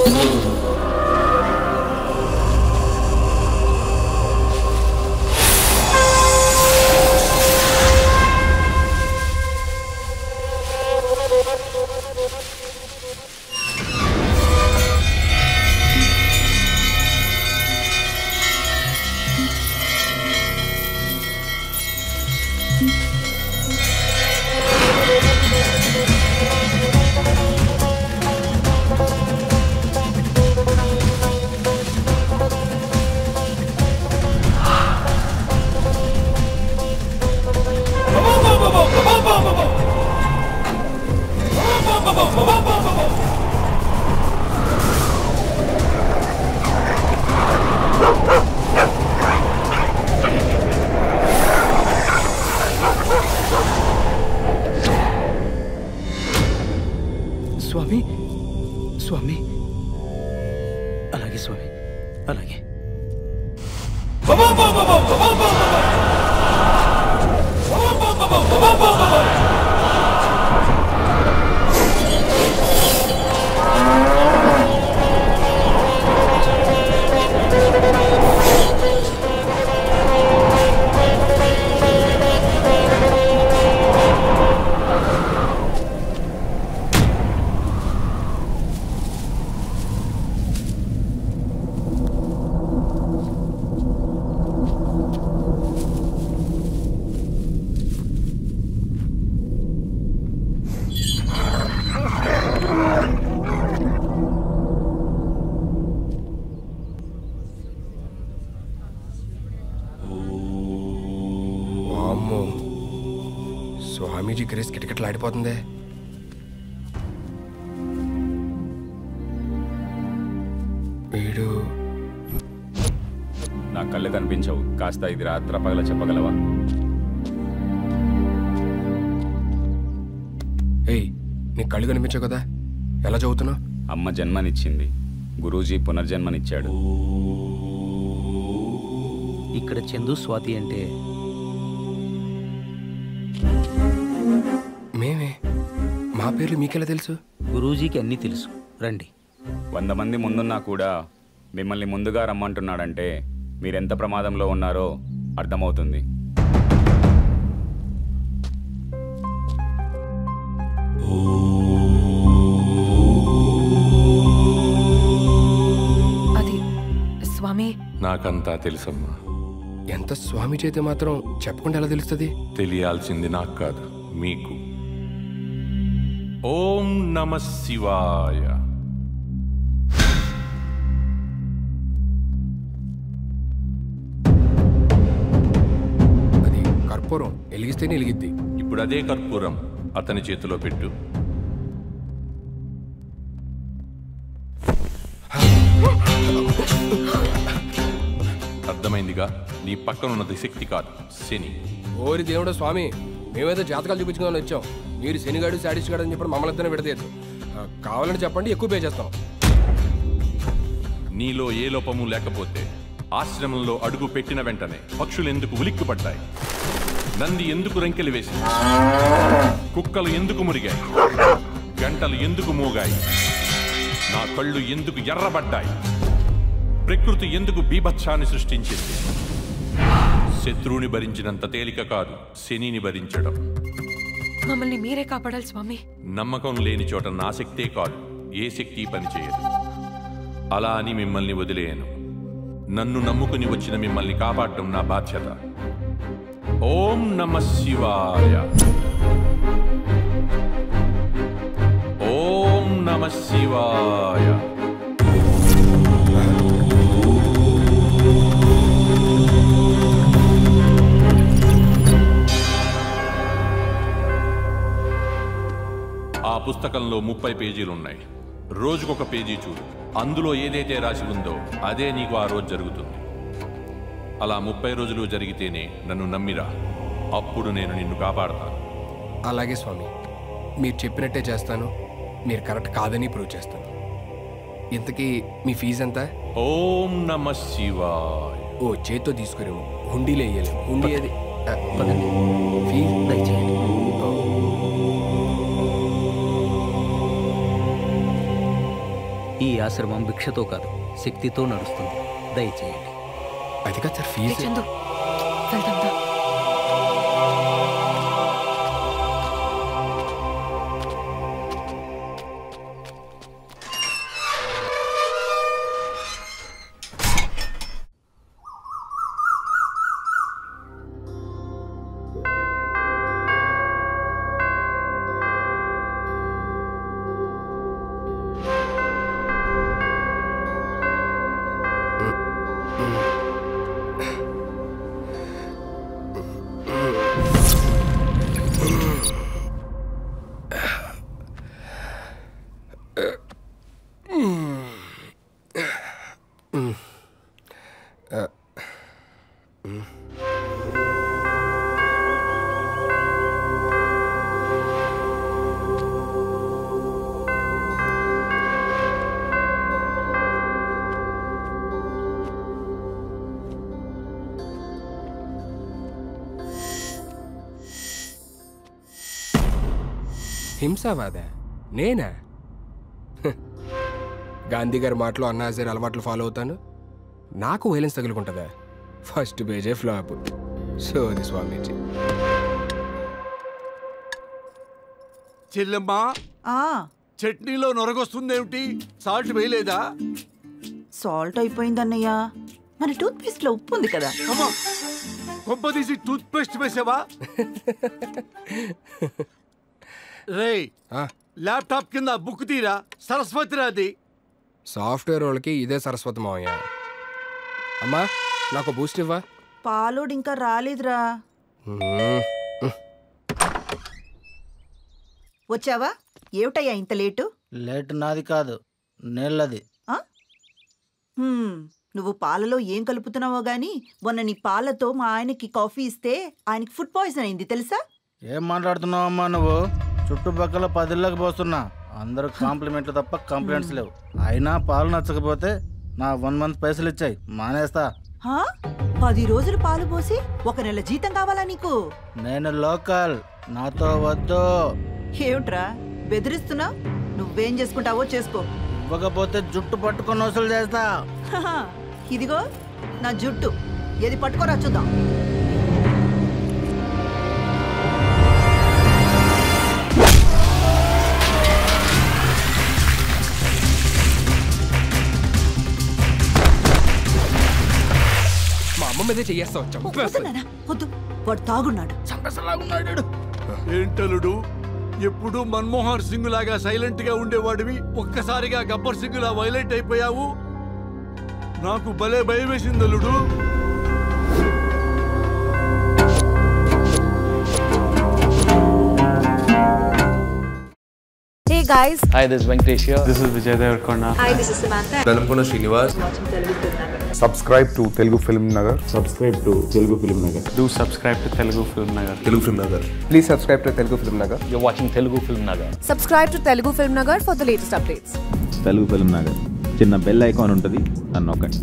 స్వామి స్వామి అలాగే స్వామి అలాగే వామ్మో స్వామీజీ గ్రేస్ కిటకిటలాడిపోతుంది వీడు నా కళ్ళు కనిపించవు కాస్త ఇది రాత్ర పగల చెప్పగలవా ఏయ్ నీకు కళ్ళు కనిపించవు కదా ఎలా చదువుతున్నావు అమ్మ జన్మనిచ్చింది గురూజీ పునర్జన్మనిచ్చాడు ఇక్కడ చందు స్వాతి అంటే మేమే మా పేర్లు మీకెలా తెలుసు గురూజీకి అన్నీ తెలుసు రండి వంద మంది ముందున్నా కూడా మిమ్మల్ని ముందుగా రమ్మంటున్నాడంటే మీరెంత ప్రమాదంలో ఉన్నారో అర్థమవుతుంది అది స్వామి నాకంతా తెలుసమ్మా ఎంత స్వామీజీ అయితే మాత్రం చెప్పకుండా ఎలా తెలుస్తుంది తెలియాల్సింది నాకు కాదు మీకు ఓం నమ శివాయ అది కర్పూరం వెలిగిస్తేనే వెలిగిద్ది ఇప్పుడు అదే కర్పూరం అతని చేతిలో పెట్టు అర్థమైందిగా నీ పక్కన ఉన్నది శక్తి కాదు శని ఓరి దేవుడు స్వామి మేమేదో జాతకాలు చూపించుకోవాలని వచ్చాం మీరు శనిగాడు శాడిస్ట్ గాడు అని చెప్పి మమ్మల్ని ఇద్దరు విడతీయద్దు ఆ, కావాలని చెప్పండి ఎక్కువ పే చేస్తాం నీలో ఏ లోపము లేకపోతే ఆశ్రమంలో అడుగు పెట్టిన వెంటనే పక్షులు ఎందుకు ఉలిక్కిపడ్డాయి నంది ఎందుకు రెంకెలు వేసింది కుక్కలు ఎందుకు మురిగాయి గంటలు ఎందుకు మోగాయి నా కళ్ళు ఎందుకు ఎర్రబడ్డాయి ప్రకృతి ఎందుకు బీభత్సాన్ని సృష్టించింది శత్రువుని భరించినంత తేలిక కాదు శనిని భరించడం మమ్మల్ని మీరే కాపాడాలి స్వామి నమ్మకం లేని చోట నా శక్తే కాదు ఏ శక్తి పనిచేయదు అలా అని మిమ్మల్ని వదిలేయను నన్ను నమ్ముకుని వచ్చిన మిమ్మల్ని కాపాడటం నా బాధ్యత ఓం నమ శివాయ ఓం నమ శివాయ ఆ పుస్తకంలో ముప్పై పేజీలు ఉన్నాయి రోజుకొక పేజీ చూడు అందులో ఏదైతే రాసి ఉందో అదే నీకు ఆ రోజు జరుగుతుంది అలా ముప్పై రోజులు జరిగితేనే నన్ను నమ్మిరా అప్పుడు నేను నిన్ను కాపాడతాను అలాగే స్వామి మీరు చెప్పినట్టే చేస్తాను మీరు కరెక్ట్ కాదని ప్రూవ్ చేస్తాను ఇంతకీ మీ ఫీజు ఎంత ఓం నమ శివాయ ఓ చేత్తో తీసుకురేము హుండీలో వేయలేము హుండీ అది ఆ, పదండి ఫీజు దయచేయండి ఓ, 「 ఈ ఆశ్రమం భిక్షతో కాదు శక్తితో నడుస్తుంది దయచేయండి అది కాదు సార్ ఏ ఫీజు చందు వెళ్దాం దా. హింసావాద నేనా హ్. గాంధీ గారి మాటలు అన్నా హజార్ అలవాట్లు ఫాలో అవుతాను నాకు వైలెన్స్ తగులుకుంటుందా ఫస్ట్ పేజే ఫ్లాప్ సోది స్వామీజీ చెల్లెమ్మా ఆ చట్నీలో నొరగొస్తుందేమిటి సాల్ట్ వేయలేదా సాల్ట్ అయిపోయిందన్నయ్య మన టూత్ పేస్ట్ లో ఉప్పు ఉంది కదా అమ్మా కొంపదీసి టూత్ పేస్ట్ వేసావా రే ఆ, ల్యాప్టాప్ కింద బుక్ తీరా సరస్వతి రాది సాఫ్ట్వేర్ వాళ్ళకి ఇదే సరస్వతి మావయ్య అమ్మా నాకు బూస్ట్ ఇవ్వా పాలోడు ఇంకా రాలేదురా మ్మ్. వచ్చావా ఏమిటయ్యా ఇంత లేటు లేట్ నాది కాదు నీళ్ళది ఆ? హ్మ్, నువ్వు పాలలో ఏం కలుపుతున్నావో గాని మొన్న నీ పాలతో మా ఆయనకి కాఫీ ఇస్తే ఆయనకి ఫుడ్ పాయిజన్ అయింది తెలుసా ఏం మాట్లాడుతున్నావమ్మా నువ్వు చుట్టుపక్కల పదిళ్ళకి పోతున్నా అందరూ కాంప్లిమెంట్లు తప్ప కంప్లైంట్స్ లేవు అయినా పాలు నచ్చకపోతే నా వన్ మంత్ పైసలు ఇచ్చాయి మానేస్తా హా? పది రోజులు పాలు పోసి ఒక నెల జీతం కావాలా నీకు నేను లోకల్ నాతో వద్దు ఏమిట్రా బెదిరిస్తున్నా నువ్వేం చేసుకుంటావో చేసుకో ఇవ్వకపోతే జుట్టు పట్టుకొని వసూలు చేస్తా హహ, ఇదిగో నా జుట్టు ఏది పట్టుకోరా చూద్దాం మా అమ్మ మీదే చెయ్యేస్తా వద్దు చంపేస్తా నాన్న, వద్దు వాడు తాగున్నాడు ఏంటలుడు ఎప్పుడు మన్మోహన్ సింగ్ లాగా సైలెంట్ గా ఉండేవాడివి ఒక్కసారిగా గబ్బర్ సింగ్ లా వైలెంట్ అయిపోయావు నాకు భలే భయం వేసింది అల్లుడు Hey guys, Hi, this is Venkatesh here. This is Vijay Devarkonda. hi, this is Samantha. వెలంపున Srinivas subscribe to Telugu film Nagar Subscribe to Telugu Film Nagar. Do subscribe to Telugu Film Nagar. Telugu film Nagar please subscribe to Telugu film Nagar You're watching Telugu Film Nagar. Subscribe to Telugu Film Nagar for the latest updates. Telugu film Nagar చిన్న bell icon ఉంటుంది నన్ను నొక్కండి